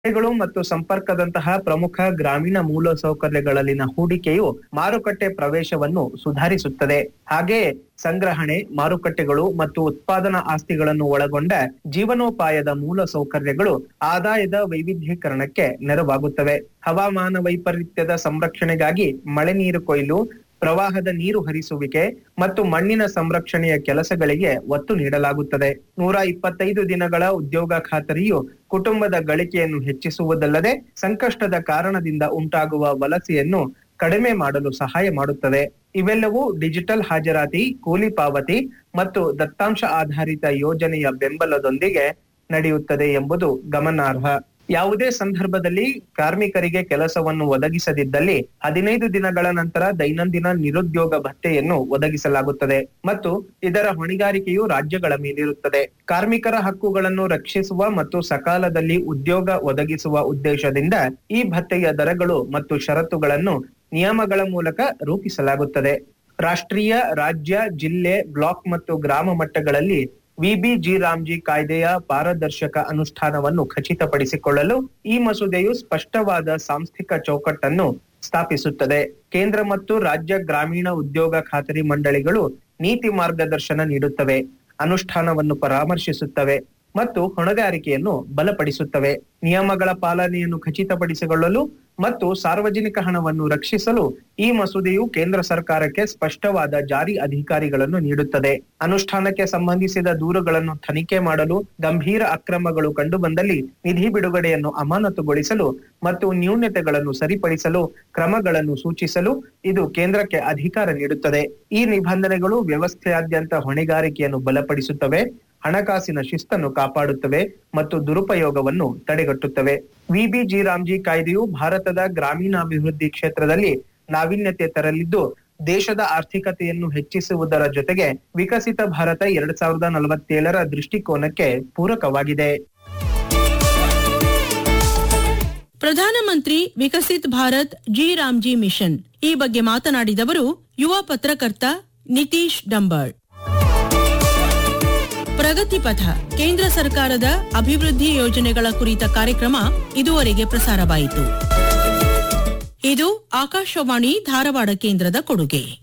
ರಸ್ತೆಗಳು ಮತ್ತು ಸಂಪರ್ಕದಂತಹ ಪ್ರಮುಖ ಗ್ರಾಮೀಣ ಮೂಲಸೌಕರ್ಯಗಳಲ್ಲಿನ ಹೂಡಿಕೆಯು ಮಾರುಕಟ್ಟೆ ಪ್ರವೇಶವನ್ನು ಸುಧಾರಿಸುತ್ತದೆ ಹಾಗೆಯೇ ಸಂಗ್ರಹಣೆ ಮಾರುಕಟ್ಟೆಗಳು ಮತ್ತು ಉತ್ಪಾದನಾ ಆಸ್ತಿಗಳನ್ನು ಒಳಗೊಂಡ ಜೀವನೋಪಾಯದ ಮೂಲ ಸೌಕರ್ಯಗಳು ಆದಾಯದ ವೈವಿಧ್ಯೀಕರಣಕ್ಕೆ ನೆರವಾಗುತ್ತವೆ ಹವಾಮಾನ ವೈಪರೀತ್ಯದ ಸಂರಕ್ಷಣೆಗಾಗಿ ಮಳೆ ನೀರು ಕೊಯ್ಲು ಪ್ರವಾಹದ ನೀರು ಹರಿಸುವಿಕೆ ಮತ್ತು ಮಣ್ಣಿನ ಸಂರಕ್ಷಣೆಯ ಕೆಲಸಗಳಿಗೆ ಒತ್ತು ನೀಡಲಾಗುತ್ತದೆ ನೂರ ಇಪ್ಪತ್ತೈದು ದಿನಗಳ ಉದ್ಯೋಗ ಖಾತರಿಯು ಕುಟುಂಬದ ಗಳಿಕೆಯನ್ನು ಹೆಚ್ಚಿಸುವುದಲ್ಲದೆ ಸಂಕಷ್ಟದ ಕಾರಣದಿಂದ ಉಂಟಾಗುವ ವಲಸೆಯನ್ನು ಕಡಿಮೆ ಮಾಡಲು ಸಹಾಯ ಮಾಡುತ್ತದೆ ಇವೆಲ್ಲವೂ ಡಿಜಿಟಲ್ ಹಾಜರಾತಿ ಕೂಲಿ ಪಾವತಿ ಮತ್ತು ದತ್ತಾಂಶ ಆಧಾರಿತ ಯೋಜನೆಯ ಬೆಂಬಲದೊಂದಿಗೆ ನಡೆಯುತ್ತದೆ ಎಂಬುದು ಗಮನಾರ್ಹ ಯಾವುದೇ ಸಂದರ್ಭದಲ್ಲಿ ಕಾರ್ಮಿಕರಿಗೆ ಕೆಲಸವನ್ನು ಒದಗಿಸದಿದ್ದಲ್ಲಿ ಹದಿನೈದು ದಿನಗಳ ನಂತರ ದೈನಂದಿನ ನಿರುದ್ಯೋಗ ಭತ್ಯೆಯನ್ನು ಒದಗಿಸಲಾಗುತ್ತದೆ ಮತ್ತು ಇದರ ಹೊಣೆಗಾರಿಕೆಯು ರಾಜ್ಯಗಳ ಮೇಲಿರುತ್ತದೆ ಕಾರ್ಮಿಕರ ಹಕ್ಕುಗಳನ್ನು ರಕ್ಷಿಸುವ ಮತ್ತು ಸಕಾಲದಲ್ಲಿ ಉದ್ಯೋಗ ಒದಗಿಸುವ ಉದ್ದೇಶದಿಂದ ಈ ಭತ್ಯೆಯ ದರಗಳು ಮತ್ತು ಷರತ್ತುಗಳನ್ನು ನಿಯಮಗಳ ಮೂಲಕ ರೂಪಿಸಲಾಗುತ್ತದೆ ರಾಷ್ಟ್ರೀಯ ರಾಜ್ಯ ಜಿಲ್ಲೆ ಬ್ಲಾಕ್ ಮತ್ತು ಗ್ರಾಮ ಮಟ್ಟಗಳಲ್ಲಿ ವಿಬಿಜಿ ರಾಮ್ಜಿ ಕಾಯ್ದೆಯ ಪಾರದರ್ಶಕ ಅನುಷ್ಠಾನವನ್ನು ಖಚಿತಪಡಿಸಿಕೊಳ್ಳಲು ಈ ಮಸೂದೆಯು ಸ್ಪಷ್ಟವಾದ ಸಾಂಸ್ಥಿಕ ಚೌಕಟ್ಟನ್ನು ಸ್ಥಾಪಿಸುತ್ತದೆ ಕೇಂದ್ರ ಮತ್ತು ರಾಜ್ಯ ಗ್ರಾಮೀಣ ಉದ್ಯೋಗ ಖಾತರಿ ಮಂಡಳಿಗಳು ನೀತಿ ಮಾರ್ಗದರ್ಶನ ನೀಡುತ್ತವೆ ಅನುಷ್ಠಾನವನ್ನು ಪರಾಮರ್ಶಿಸುತ್ತವೆ ಮತ್ತು ಹೊಣೆಗಾರಿಕೆಯನ್ನು ಬಲಪಡಿಸುತ್ತವೆ ನಿಯಮಗಳ ಪಾಲನೆಯನ್ನು ಖಚಿತಪಡಿಸಿಕೊಳ್ಳಲು ಮತ್ತು ಸಾರ್ವಜನಿಕ ಹಣವನ್ನು ರಕ್ಷಿಸಲು ಈ ಮಸೂದೆಯು ಕೇಂದ್ರ ಸರ್ಕಾರಕ್ಕೆ ಸ್ಪಷ್ಟವಾದ ಜಾರಿ ಅಧಿಕಾರಿಗಳನ್ನು ನೀಡುತ್ತದೆ ಅನುಷ್ಠಾನಕ್ಕೆ ಸಂಬಂಧಿಸಿದ ದೂರುಗಳನ್ನು ತನಿಖೆ ಮಾಡಲು ಗಂಭೀರ ಅಕ್ರಮಗಳು ಕಂಡುಬಂದಲ್ಲಿ ನಿಧಿ ಬಿಡುಗಡೆಯನ್ನು ಅಮಾನತುಗೊಳಿಸಲು ಮತ್ತು ನ್ಯೂನತೆಗಳನ್ನು ಸರಿಪಡಿಸಲು ಕ್ರಮಗಳನ್ನು ಸೂಚಿಸಲು ಇದು ಕೇಂದ್ರಕ್ಕೆ ಅಧಿಕಾರ ನೀಡುತ್ತದೆ ಈ ನಿಬಂಧನೆಗಳು ವ್ಯವಸ್ಥೆಯಾದ್ಯಂತ ಹೊಣೆಗಾರಿಕೆಯನ್ನು ಬಲಪಡಿಸುತ್ತವೆ ಹಣಕಾಸಿನ ಶಿಸ್ತನ್ನು ಕಾಪಾಡುತ್ತವೆ ಮತ್ತು ದುರುಪಯೋಗವನ್ನು ತಡೆಗಟ್ಟುತ್ತವೆ ವಿಬಿಜಿ ರಾಮ್ಜಿ ಕಾಯ್ದೆಯು ಭಾರತದ ಗ್ರಾಮೀಣಾಭಿವೃದ್ಧಿ ಕ್ಷೇತ್ರದಲ್ಲಿ ನಾವೀನ್ಯತೆ ತರಲಿದ್ದು ದೇಶದ ಆರ್ಥಿಕತೆಯನ್ನು ಹೆಚ್ಚಿಸುವುದರ ಜೊತೆಗೆ ವಿಕಸಿತ ಭಾರತ ಎರಡ್ ಸಾವಿರದ ನಲವತ್ತೇಳರ ದೃಷ್ಟಿಕೋನಕ್ಕೆ ಪೂರಕವಾಗಿದೆ ಪ್ರಧಾನಮಂತ್ರಿ Viksit Bharat G RAM G mission ಈ ಬಗ್ಗೆ ಮಾತನಾಡಿದವರು ಯುವ ಪತ್ರಕರ್ತ ನಿತೀಶ್ ಡಂಬಾಳ್ ಪ್ರಗತಿ ಪಥ ಕೇಂದ್ರ ಸರ್ಕಾರದ ಅಭಿವೃದ್ಧಿ ಯೋಜನೆಗಳ ಕುರಿತ ಕಾರ್ಯಕ್ರಮ ಇದುವರೆಗೆ ಪ್ರಸಾರವಾಯಿತು ಇದು ಆಕಾಶವಾಣಿ ಧಾರವಾಡ ಕೇಂದ್ರದ ಕೊಡುಗೆ